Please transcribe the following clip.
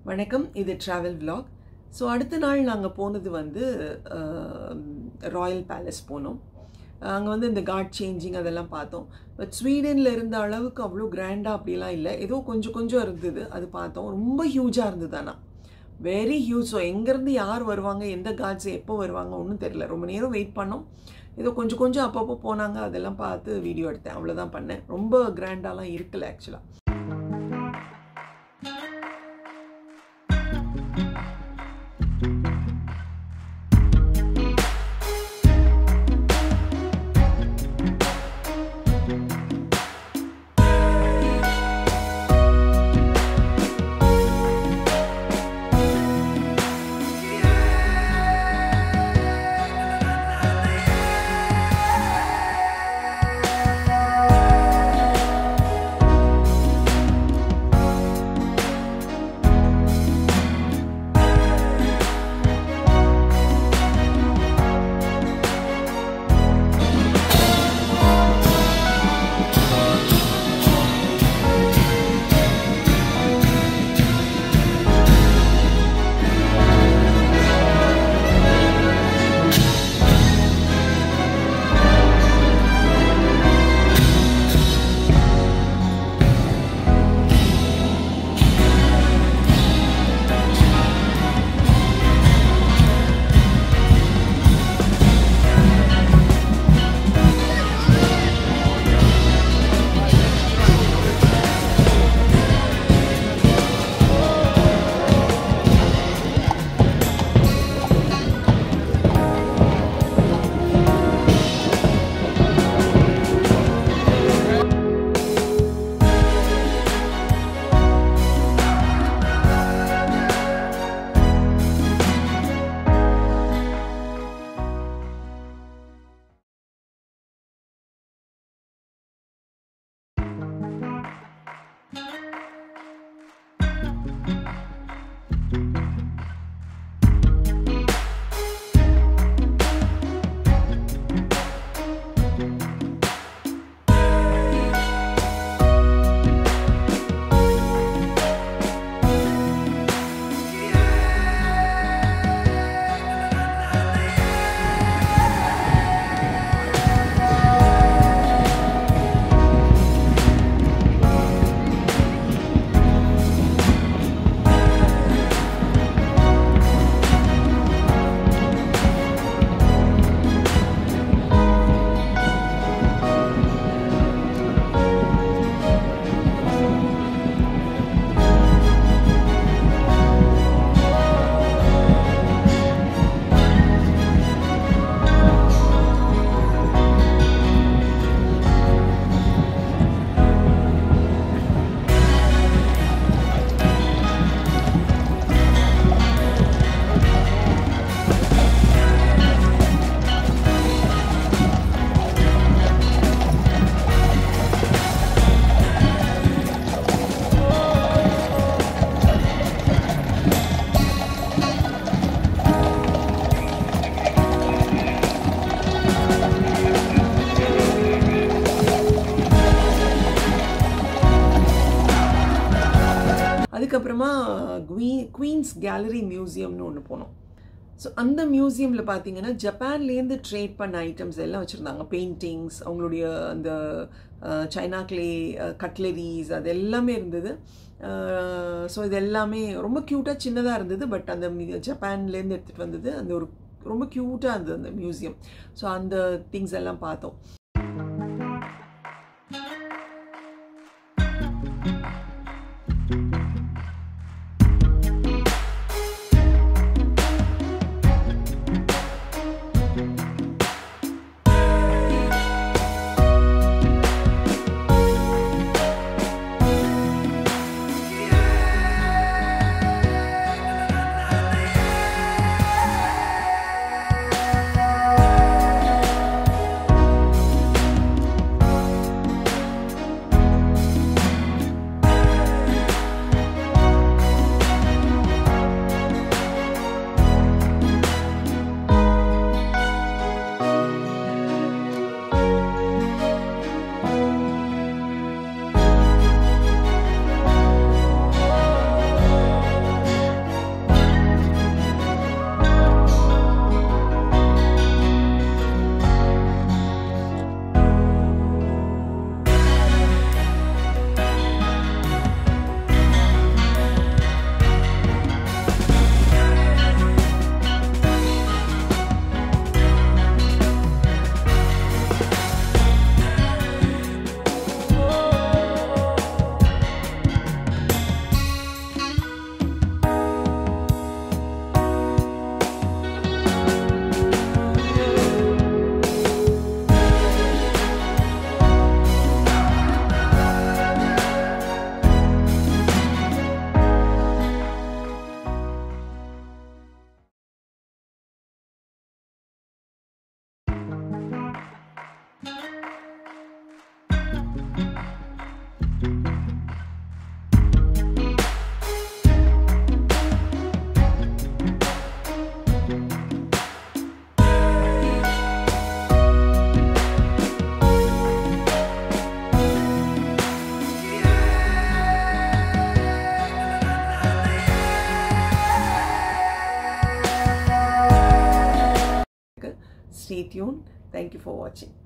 வணக்கம் இது travel vlog so அடுத்த நாள் நாங்கள் போனது வந்து ராயல் பேலஸ் போனோம் அங்கே வந்து இந்த காட் சேஞ்சிங் அதெல்லாம் பார்த்தோம் பட் ஸ்வீடனில் இருந்த அளவுக்கு அவ்வளோ கிராண்டாக அப்படிலாம் இல்லை ஏதோ கொஞ்சம் கொஞ்சம் இருந்தது அது பார்த்தோம் ரொம்ப ஹியூஜாக இருந்தது ஆனால் வெரி ஹியூஜ் ஸோ எங்கேருந்து யார் வருவாங்க எந்த காட்ஸ் எப்போ வருவாங்க ஒன்றும் தெரியல ரொம்ப நேரம் வெயிட் பண்ணோம் ஏதோ கொஞ்சம் கொஞ்சம் அப்பப்போ போனாங்க அதெல்லாம் பார்த்து வீடியோ எடுத்தேன் அவ்வளோதான் பண்ணேன் ரொம்ப கிராண்டாலாம் இருக்கல ஆக்சுவலாக அதுக்கப்புறமா குவீ குவீன்ஸ் கேலரி மியூசியம்னு ஒன்று போனோம் ஸோ அந்த மியூசியமில் பார்த்தீங்கன்னா ஜப்பான்லேருந்து ட்ரேட் பண்ண ஐட்டம்ஸ் எல்லாம் வச்சுருந்தாங்க பெயிண்டிங்ஸ் அவங்களுடைய அந்த சைனா கிளே கட்லரிஸ் அது எல்லாமே இருந்தது ஸோ இது எல்லாமே ரொம்ப க்யூட்டாக சின்னதாக இருந்தது பட் அந்த ஜப்பான்லேருந்து எடுத்துகிட்டு வந்தது அந்த ஒரு ரொம்ப க்யூட்டாக இருந்தது அந்த மியூசியம் ஸோ அந்த திங்ஸ் எல்லாம் பார்த்தோம் ஸ்டே டியூன் தேங்க்யூ ஃபார் வாட்சிங்